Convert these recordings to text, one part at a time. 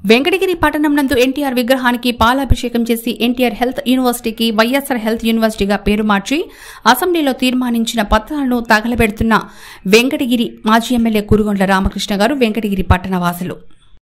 వెంకటగిరి పట్టణం నందు ఎన్టీఆర్ విగ్రహానికి పాలాభిషేకం చేసి ఎన్టీఆర్ హెల్త్ యూనివర్సిటీకి వైఎస్ఆర్ హెల్త్ యూనివర్సిటీగా పేరు మార్చి అసెంబ్లీలో తీర్మానించిన పత్రాలను తగలబెడుతున్న వెంకటగిరి మాజీ ఎమ్మెల్యే కురుగొండ్ల రామకృష్ణ గారు వెంకటగిరి పట్టణ వాసులు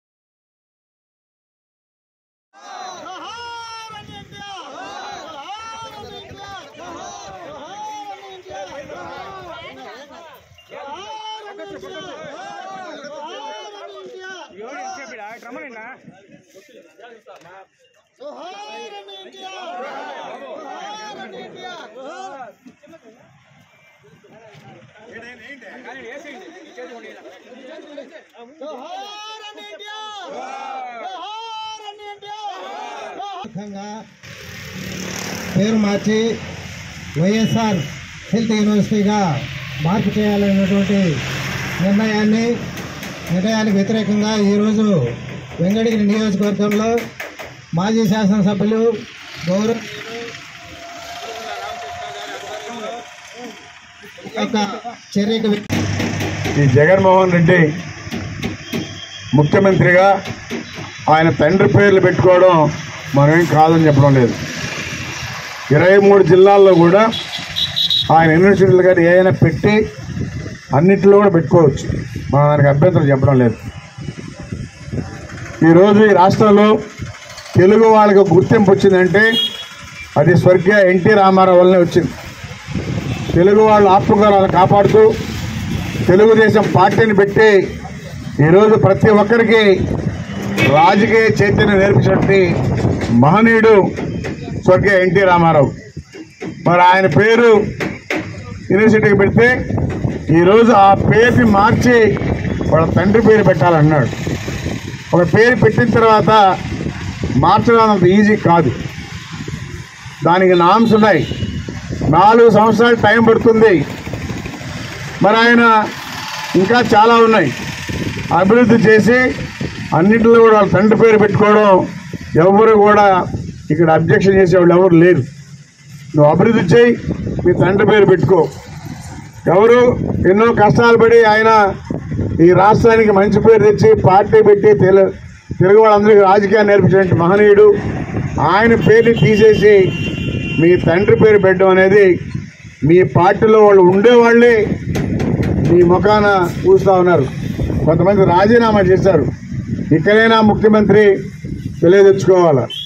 విధంగా పేరు మార్చి వైఎస్ఆర్ హెల్త్ యూనివర్సిటీగా మార్పు చేయాలనేటువంటి నిర్ణయాన్ని నిర్ణయానికి వ్యతిరేకంగా ఈరోజు వెంకటగిరి నియోజకవర్గంలో మాజీ శాసనసభ్యులు గౌరవ యొక్క చర్యకు ఈ జగన్మోహన్ రెడ్డి ముఖ్యమంత్రిగా ఆయన తండ్రి పేర్లు పెట్టుకోవడం మనమేం కాదని చెప్పడం లేదు ఇరవై మూడు జిల్లాల్లో కూడా ఆయన యూనివర్సిటీలు కానీ ఏదైనా పెట్టి అన్నింటిలో కూడా పెట్టుకోవచ్చు మనం దానికి అభ్యంతరం చెప్పడం లేదు ఈరోజు ఈ రాష్ట్రంలో తెలుగు వాళ్ళకి ఒక గుర్తింపు వచ్చిందంటే అది స్వర్గీయ ఎన్టీ రామారావు వల్లనే వచ్చింది తెలుగు వాళ్ళ ఆత్మగౌరవాలను కాపాడుతూ తెలుగుదేశం పార్టీని పెట్టి ఈరోజు ప్రతి ఒక్కరికి రాజకీయ చైతన్యం నేర్పించినటువంటి మహనీయుడు స్వర్గీయ ఎన్టీ రామారావు మరి ఆయన పేరు యూనివర్సిటీకి పెడితే ఈరోజు ఆ పేరుని మార్చి వాళ్ళ తండ్రి పేరు పెట్టాలన్నాడు ఒక పేరు పెట్టిన తర్వాత మార్చడం అంత ఈజీ కాదు దానికి నామ్స్ ఉన్నాయి నాలుగు సంవత్సరాలు టైం పడుతుంది మరి ఆయన ఇంకా చాలా ఉన్నాయి అభివృద్ధి చేసి అన్నింటిలో కూడా వాళ్ళ తండ్రి పేరు పెట్టుకోవడం ఎవరు కూడా ఇక్కడ అబ్జెక్షన్ చేసేవాళ్ళు ఎవరు లేరు నువ్వు అభివృద్ధి చేయి మీ తండ్రి పేరు పెట్టుకో ఎవరు ఎన్నో కష్టాలు పడి ఆయన ఈ రాష్ట్రానికి మంచి పేరు తెచ్చి పార్టీ పెట్టి తెలు తెలుగు వాళ్ళందరికీ రాజకీయాన్ని నేర్పించినటువంటి మహనీయుడు ఆయన పేరుని తీసేసి మీ తండ్రి పేరు పెట్టడం అనేది మీ పార్టీలో వాళ్ళు ఉండేవాళ్ళే మీ ముఖాన చూస్తూ ఉన్నారు కొంతమంది రాజీనామా చేశారు ఇక్కడైనా ముఖ్యమంత్రి తెలియదెచ్చుకోవాలా